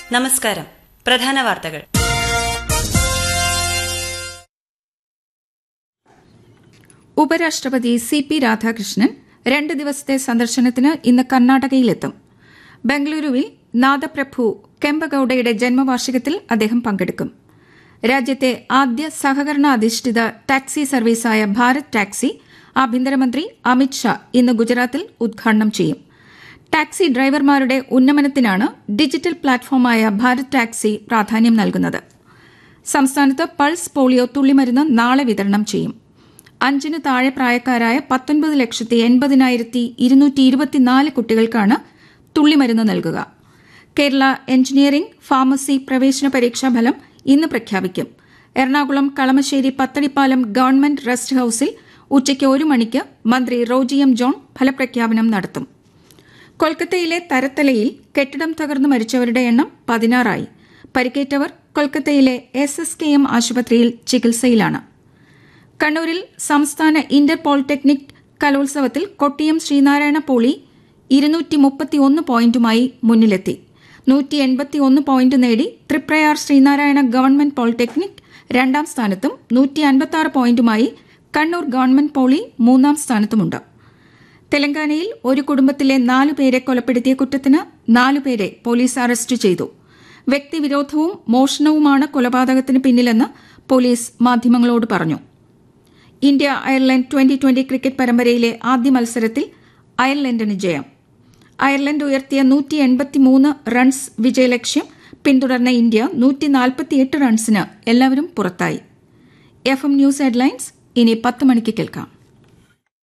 നമസ്കാരം പ്രധാന വാർത്തകൾ ഉപരാഷ്ട്രപതി സി പി രാധാകൃഷ്ണൻ രണ്ട് ദിവസത്തെ സന്ദർശനത്തിന് ഇന്ന് കർണാടകയിലെത്തും ബംഗളൂരുവിൽ നാദപ്രഭു കെമ്പഗൌഡയുടെ ജന്മവാർഷികത്തിൽ അദ്ദേഹം പങ്കെടുക്കും രാജ്യത്തെ ആദ്യ സഹകരണ അധിഷ്ഠിത ടാക്സി സർവീസായ ഭാരത് ടാക്സി ആഭ്യന്തരമന്ത്രി അമിത് ഷാ ഇന്ന് ഗുജറാത്തിൽ ഉദ്ഘാടനം ചെയ്യും ടാക്സി ഡ്രൈവർമാരുടെ ഉന്നമനത്തിനാണ് ഡിജിറ്റൽ പ്ലാറ്റ്ഫോമായ ഭാരത് ടാക്സി പ്രാധാന്യം നൽകുന്നത് സംസ്ഥാനത്ത് പൾസ് പോളിയോ തുള്ളിമരുന്ന് നാളെ വിതരണം ചെയ്യും അഞ്ചിന് താഴെ പ്രായക്കാരായ പത്തൊൻപത് ലക്ഷത്തി എൺപതിനായിരത്തി ഇരുന്നൂറ്റി ഇരുപത്തിനാല് കുട്ടികൾക്കാണ് തുള്ളിമരുന്ന് നൽകുക കേരള എഞ്ചിനീയറിംഗ് ഫാർമസി പ്രവേശന പരീക്ഷാ ഫലം ഇന്ന് പ്രഖ്യാപിക്കും എറണാകുളം കളമശ്ശേരി പത്തടിപ്പാലം ഗവൺമെന്റ് റെസ്റ്റ് ഹൌസിൽ ഉച്ചയ്ക്ക് ഒരു മണിക്ക് മന്ത്രി റോജി എം ജോൺ ഫലപ്രഖ്യാപനം നടത്തും കൊൽക്കത്തയിലെ തരത്തലയിൽ കെട്ടിടം തകർന്നു മരിച്ചവരുടെ എണ്ണം പതിനാറായി പരിക്കേറ്റവർ കൊൽക്കത്തയിലെ എസ് എസ് കെ എം ആശുപത്രിയിൽ ചികിത്സയിലാണ് കണ്ണൂരിൽ സംസ്ഥാന ഇന്റർ പോളിടെക്നിക് കലോത്സവത്തിൽ കൊട്ടിയം ശ്രീനാരായണ പോളി ഇരുന്നൂറ്റി മുപ്പത്തിയൊന്ന് പോയിന്റുമായി മുന്നിലെത്തി നൂറ്റി എൺപത്തിയൊന്ന് പോയിന്റ് നേടി തൃപ്രയാർ ശ്രീനാരായണ ഗവൺമെന്റ് പോളിടെക്നിക് രണ്ടാം സ്ഥാനത്തും നൂറ്റി അൻപത്തി പോയിന്റുമായി കണ്ണൂർ ഗവൺമെന്റ് പോളി മൂന്നാം സ്ഥാനത്തുമുണ്ട് തെലങ്കാനയിൽ ഒരു കുടുംബത്തിലെ നാലുപേരെ കൊലപ്പെടുത്തിയ കുറ്റത്തിന് നാലുപേരെ പോലീസ് അറസ്റ്റ് ചെയ്തു വ്യക്തിവിരോധവും മോഷണവുമാണ് കൊലപാതകത്തിന് പിന്നിലെന്ന് പോലീസ് മാധ്യമങ്ങളോട് പറഞ്ഞു India Ireland twenty twenty cricket പരമ്പരയിലെ ആദ്യ മത്സരത്തിൽ അയർലൻഡിന് ജയം അയർലൻഡ് ഉയർത്തിയ നൂറ്റി എൺപത്തിമൂന്ന് റൺസ് വിജയലക്ഷ്യം പിന്തുടർന്ന ഇന്ത്യ നൂറ്റി നാൽപ്പത്തിയെട്ട് റൺസിന് എല്ലാവരും പുറത്തായി എഫ് എം ന്യൂസ് ഹെഡ്ലൈൻസ് ഇനി പത്ത് മണിക്ക് കേൾക്കാം